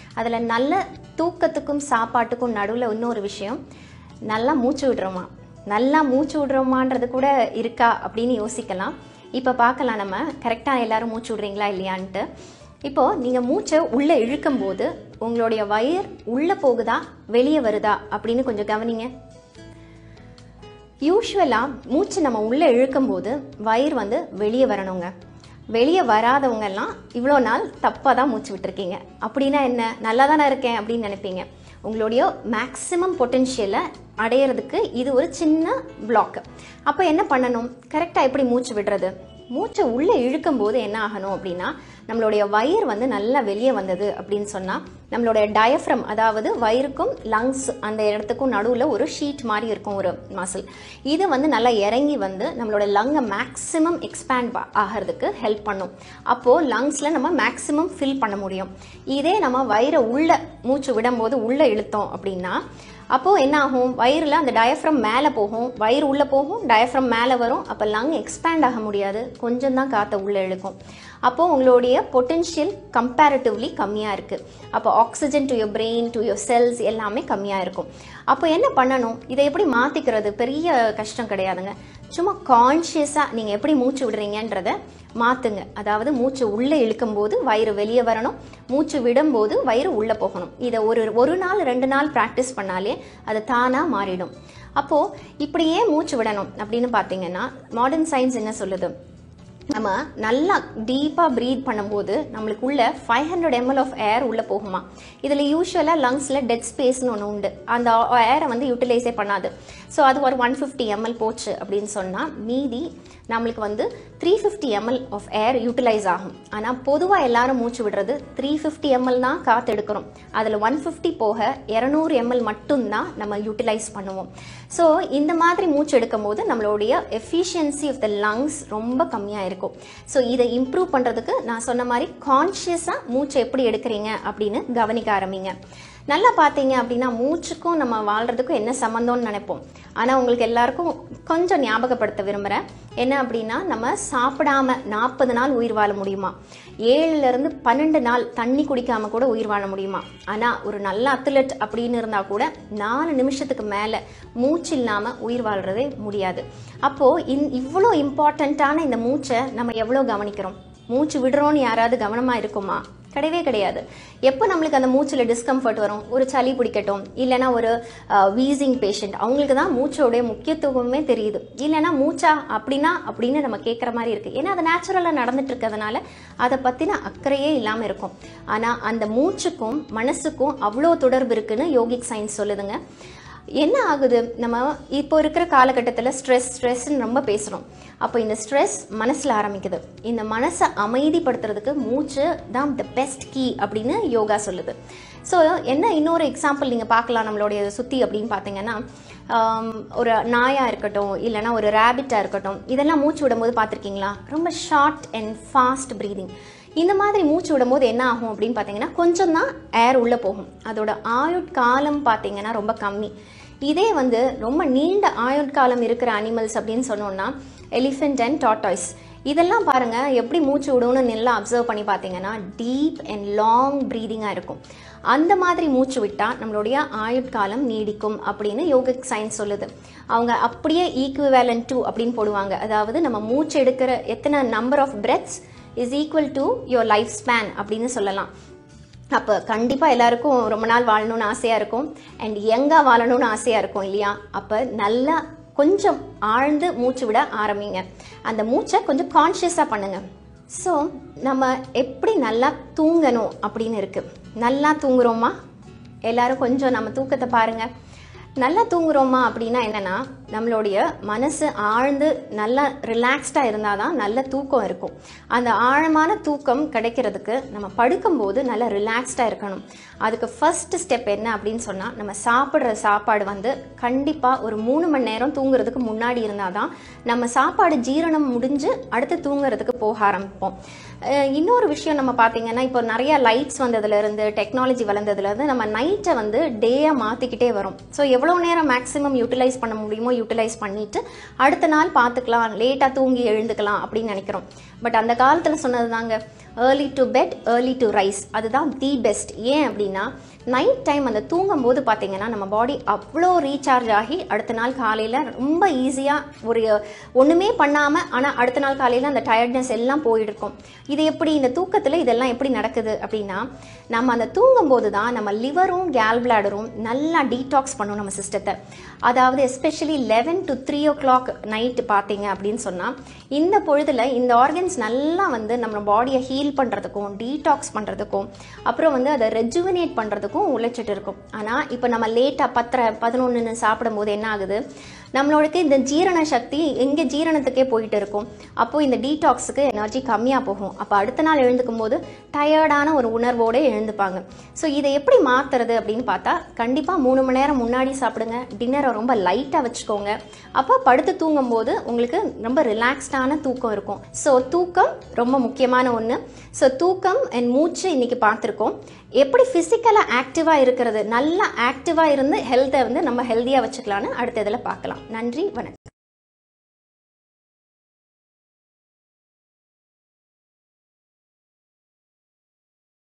அதில் நல்ல தூக்கத்துக்கும் சாப்பாட்டுக்கும் நடுவில் இன்னொரு விஷயம் நல்லா மூச்சு விடுறோமா நல்லா மூச்சு விடுறோமான்றது கூட இருக்கா அப்படின்னு யோசிக்கலாம் இப்போ பார்க்கலாம் நம்ம கரெக்டாக எல்லாரும் மூச்சு விடுறீங்களா இல்லையான்ட்டு இப்போது நீங்கள் மூச்சை உள்ளே இழுக்கும்போது உங்களுடைய வயிறு உள்ளே போகுதா வெளியே வருதா அப்படின்னு கொஞ்சம் கவனிங்க யூஸ்வலாக மூச்சு நம்ம உள்ளே இழுக்கும்போது வயிறு வந்து வெளியே வரணுங்க வெளியே வராதவங்கெல்லாம் இவ்வளோ நாள் தப்பாக தான் மூச்சு விட்டுருக்கீங்க அப்படின்னா என்ன நல்லா தானே இருக்கேன் அப்படின்னு நினைப்பீங்க உங்களுடைய மேக்ஸிமம் பொட்டென்ஷியலை அடையிறதுக்கு இது ஒரு சின்ன பிளாக் அப்போ என்ன பண்ணணும் கரெக்டாக எப்படி மூச்சு விடுறது மூச்சை உள்ளே இழுக்கும்போது என்ன ஆகணும் அப்படின்னா நம்மளுடைய வயிறு வந்து நல்லா வெளியே வந்தது அப்படின்னு சொன்னால் நம்மளுடைய டயஃப்ரம் அதாவது வயிறுக்கும் லங்ஸ் அந்த இடத்துக்கும் நடுவில் ஒரு ஷீட் மாதிரி இருக்கும் ஒரு மசில் இது வந்து நல்லா இறங்கி வந்து நம்மளோட லங்கை மேக்ஸிமம் எக்ஸ்பேண்ட் ஆகிறதுக்கு ஹெல்ப் பண்ணும் அப்போது லங்ஸில் நம்ம மேக்ஸிமம் ஃபில் பண்ண முடியும் இதே நம்ம வயிறை உள்ள மூச்சு விடும்போது உள்ளே இழுத்தோம் அப்படின்னா அப்போது என்ன ஆகும் வயிறில் அந்த டயஃப்ரம் மேலே போகும் வயிறு உள்ளே போகும் டயஃப்ரம் மேலே வரும் அப்போ லங் எக்ஸ்பேண்ட் ஆக முடியாது கொஞ்சம் தான் காற்றை உள்ளே இழுக்கும் அப்போது உங்களுடைய பொட்டென்ஷியல் கம்பேரிட்டிவ்லி கம்மியாக இருக்குது அப்போ oxygen to your brain to your cells எல்லாமே கம்மியாக இருக்கும் அப்போ என்ன பண்ணணும் இதை எப்படி மாற்றிக்கிறது பெரிய கஷ்டம் கிடையாதுங்க சும்மா கான்ஷியஸாக நீங்கள் எப்படி மூச்சு விடுறீங்கன்றத மாற்றுங்க அதாவது மூச்சு உள்ளே இழுக்கும்போது வயிறு வெளியே வரணும் மூச்சு விடும்போது வயிறு உள்ளே போகணும் இதை ஒரு ஒரு நாள் ரெண்டு நாள் ப்ராக்டிஸ் பண்ணாலே அது தானாக மாறிடும் அப்போது இப்படியே மூச்சு விடணும் அப்படின்னு பார்த்தீங்கன்னா மாடர்ன் சயின்ஸ் என்ன சொல்லுது நம்ம நல்லா டீப்பாக ப்ரீத் பண்ணும்போது நம்மளுக்குள்ள five hundred ML of air உள்ளே போகுமா இதில் யூஸ்வலாக லங்ஸில் டெட் ஸ்பேஸ்னு ஒன்று உண்டு அந்த ஏரை வந்து யூட்டிலைஸே பண்ணாது ஸோ அது ஒரு ஒன் ஃபிஃப்டி எம்எல் போச்சு அப்படின்னு சொன்னால் மீதி நம்மளுக்கு வந்து three fifty ML of air utilise ஆகும் ஆனால் பொதுவாக எல்லாரும் மூச்சு விடுறது த்ரீ ஃபிஃப்டி எம்எல் தான் காற்று எடுக்கிறோம் அதில் ஒன் ஃபிஃப்டி போக இரநூறு எம்எல் மட்டும்தான் நம்ம யூட்டிலைஸ் பண்ணுவோம் ஸோ இந்த மாதிரி மூச்சு எடுக்கும் போது நம்மளுடைய எஃபிஷியன்சி ஆஃப் த லங்ஸ் ரொம்ப கம்மியாக இருக்கும் ஸோ இதை இம்ப்ரூவ் பண்ணுறதுக்கு நான் சொன்ன மாதிரி கான்ஷியஸாக மூச்சை எப்படி எடுக்கிறீங்க அப்படின்னு கவனிக்க ஆரம்பிங்க நல்லா பார்த்தீங்க அப்படின்னா மூச்சுக்கும் நம்ம வாழ்கிறதுக்கும் என்ன சம்மந்தம்னு நினைப்போம் ஆனால் உங்களுக்கு எல்லாருக்கும் கொஞ்சம் ஞாபகப்படுத்த விரும்புகிறேன் என்ன அப்படின்னா நம்ம சாப்பிடாம நாற்பது நாள் உயிர் வாழ முடியுமா ஏழுலேருந்து பன்னெண்டு நாள் தண்ணி குடிக்காமல் கூட உயிர் வாழ முடியுமா ஆனால் ஒரு நல்ல அத்லெட் அப்படின்னு இருந்தால் கூட நாலு நிமிஷத்துக்கு மேலே மூச்சு இல்லாமல் உயிர் வாழ்கிறதே முடியாது அப்போது இந் இவ்வளோ இம்பார்ட்டண்ட்டான இந்த மூச்சை நம்ம எவ்வளோ கவனிக்கிறோம் மூச்சு விடுறோன்னு யாராவது கவனமாக இருக்குமா கிடையவே கிடையாது எப்போ நம்மளுக்கு அந்த மூச்சில் டிஸ்கம்ஃபர்ட் வரும் ஒரு சளி பிடிக்கட்டும் இல்லைனா ஒரு வீசிங் பேஷண்ட் அவங்களுக்கு தான் மூச்சோடைய முக்கியத்துவமே தெரியுது இல்லைனா மூச்சா அப்படின்னா அப்படின்னு நம்ம கேட்குற மாதிரி இருக்குது ஏன்னா அது நேச்சுரலாக நடந்துட்டு இருக்கிறதுனால அதை பற்றின அக்கறையே இல்லாமல் இருக்கும் ஆனால் அந்த மூச்சுக்கும் மனசுக்கும் அவ்வளோ தொடர்பு இருக்குன்னு யோகிக் சயின்ஸ் சொல்லுதுங்க என்ன ஆகுது நம்ம இப்போ இருக்கிற காலகட்டத்தில் ஸ்ட்ரெஸ் ஸ்ட்ரெஸ்ன்னு ரொம்ப பேசுகிறோம் அப்போ இந்த ஸ்ட்ரெஸ் மனசில் ஆரம்பிக்குது இந்த மனசை அமைதிப்படுத்துறதுக்கு மூச்சு தான் த பெஸ்ட் கீ அப்படின்னு யோகா சொல்லுது ஸோ என்ன இன்னொரு எக்ஸாம்பிள் நீங்கள் பார்க்கலாம் நம்மளுடைய சுற்றி அப்படின்னு பார்த்தீங்கன்னா ஆம், ஒரு நாயாக இருக்கட்டும் இல்லைன்னா ஒரு ரேபிட்டாக இருக்கட்டும் இதெல்லாம் மூச்சு விடும்போது பார்த்துருக்கீங்களா ரொம்ப ஷார்ட் அண்ட் ஃபாஸ்ட் ப்ரீதிங் இந்த மாதிரி மூச்சு விடும்போது என்ன ஆகும் அப்படின்னு பார்த்தீங்கன்னா கொஞ்சம் தான் ஏர் உள்ளே போகும் அதோட ஆயுட்காலம் பார்த்தீங்கன்னா ரொம்ப கம்மி இதே வந்து ரொம்ப நீண்ட ஆயுட்காலம் இருக்கிற அனிமல்ஸ் அப்படின்னு சொன்னோம்னா எலிஃபென்ட் அண்ட் டாட்டாய்ஸ் இதெல்லாம் பாருங்க எப்படி மூச்சு விடும்னு நல்லா அப்சர்வ் பண்ணி பார்த்தீங்கன்னா டீப் அண்ட் லாங் ப்ரீதிங்காக இருக்கும் அந்த மாதிரி மூச்சு விட்டால் நம்மளுடைய ஆயுட்காலம் நீடிக்கும் அப்படின்னு யோகிக் சயின்ஸ் சொல்லுது அவங்க அப்படியே ஈக்குவேலன் டு அப்படின்னு போடுவாங்க அதாவது நம்ம மூச்சு எடுக்கிற எத்தனை number of breaths is equal to your life span அப்படின்னு சொல்லலாம் அப்போ கண்டிப்பாக எல்லாருக்கும் ரொம்ப நாள் வாழணும்னு ஆசையாக இருக்கும் அண்ட் யங்காக வாழணும்னு ஆசையாக இருக்கும் இல்லையா அப்போ நல்லா கொஞ்சம் ஆழ்ந்து மூச்சு விட ஆரம்பிங்க அந்த மூச்சை கொஞ்சம் கான்ஷியஸாக பண்ணுங்க ஸோ நம்ம எப்படி நல்லா தூங்கணும் அப்படின்னு இருக்குது நல்லா தூங்குறோமா எல்லாரும் கொஞ்சம் நம்ம தூக்கத்தை பாருங்கள் நல்லா தூங்குறோமா அப்படின்னா என்னென்னா நம்மளுடைய மனசு ஆழ்ந்து நல்லா ரிலாக்ஸ்டாக இருந்தால் தான் நல்ல தூக்கம் இருக்கும் அந்த ஆழமான தூக்கம் கிடைக்கிறதுக்கு நம்ம படுக்கும்போது நல்லா ரிலாக்ஸ்டாக இருக்கணும் அதுக்கு ஃபர்ஸ்ட் ஸ்டெப் என்ன அப்படின்னு சொன்னால் நம்ம சாப்பிட்ற சாப்பாடு வந்து கண்டிப்பாக ஒரு மூணு மணி நேரம் தூங்குறதுக்கு முன்னாடி இருந்தால் தான் நம்ம சாப்பாடு ஜீரணம் முடிஞ்சு அடுத்து தூங்குறதுக்கு போக ஆரம்பிப்போம் அஹ் இன்னொரு விஷயம் நம்ம பார்த்தீங்கன்னா இப்போ நிறைய லைட்ஸ் வந்ததுலேருந்து டெக்னாலஜி வளர்ந்ததுலேருந்து நம்ம நைட்டை வந்து டேயாக மாற்றிக்கிட்டே வரும் ஸோ எவ்வளோ நேரம் மேக்ஸிமம் யூட்டிலைஸ் பண்ண முடியுமோ யூட்டிலைஸ் பண்ணிட்டு அடுத்த நாள் பார்த்துக்கலாம் லேட்டாக தூங்கி எழுந்துக்கலாம் அப்படின்னு நினைக்கிறோம் பட் அந்த காலத்தில் சொன்னது தாங்க early to bed early to rise அதுதான் தி பெஸ்ட் ஏன் அப்படின்னா நைட் டைம் அந்த தூங்கும் போது பார்த்தீங்கன்னா நம்ம பாடி அவ்வளோ ரீசார்ஜ் ஆகி அடுத்த நாள் காலையில் ரொம்ப ஈஸியாக ஒரு ஒன்றுமே பண்ணாமல் ஆனால் அடுத்த நாள் காலையில் அந்த டயர்ட்னஸ் எல்லாம் போயிட்டு இது எப்படி இந்த தூக்கத்தில் இதெல்லாம் எப்படி நடக்குது அப்படின்னா நம்ம அந்த தூங்கும் போது தான் நம்ம லிவரும் கேல் பிளாடரும் நல்லா டீடாக்ஸ் பண்ணும் நம்ம சிஸ்டத்தை அதாவது especially eleven to three o'clock night பார்த்தீங்க அப்படின்னு சொன்னால் இந்த பொழுதில் இந்த ஆர்கன்ஸ் நல்லா வந்து நம்ம பாடியை ஹீல் பண்ணுறதுக்கும் டீடாக்ஸ் பண்ணுறதுக்கும் அப்புறம் வந்து அதை ரெஜுவினேட் பண்ணுறதுக்கும் உழைச்சிட்டு இருக்கும் ஆனால் இப்போ நம்ம லேட்டாக பத்தரை பதினொன்றுன்னு சாப்பிடும்போது என்ன ஆகுது நம்மளோடக்கு இந்த ஜீரண சக்தி எங்கே ஜீரணத்துக்கே போயிட்டு இருக்கும் அப்போது இந்த டீடாக்ஸுக்கு எனர்ஜி கம்மியாக போகும் அப்போ அடுத்த நாள் எழுந்துக்கும் போது டயர்டான ஒரு உணர்வோடு எழுந்துப்பாங்க ஸோ இதை எப்படி மாற்றுறது அப்படின்னு பார்த்தா கண்டிப்பாக மூணு மணி நேரம் முன்னாடி சாப்பிடுங்க டின்னரை ரொம்ப லைட்டாக வச்சுக்கோங்க அப்போ படுத்து தூங்கும்போது உங்களுக்கு ரொம்ப ரிலாக்ஸ்டான தூக்கம் இருக்கும் ஸோ தூக்கம் ரொம்ப முக்கியமான ஒன்று ஸோ தூக்கம் அண்ட் மூச்சு இன்னைக்கு பார்த்துருக்கோம் எப்படி ஃபிசிக்கலாக ஆக்டிவாக இருக்கிறது நல்லா ஆக்டிவாக இருந்து ஹெல்த்தை வந்து நம்ம ஹெல்த்தியாக வச்சுக்கலான்னு அடுத்த இதில் பார்க்கலாம் நன்றி வணக்கம்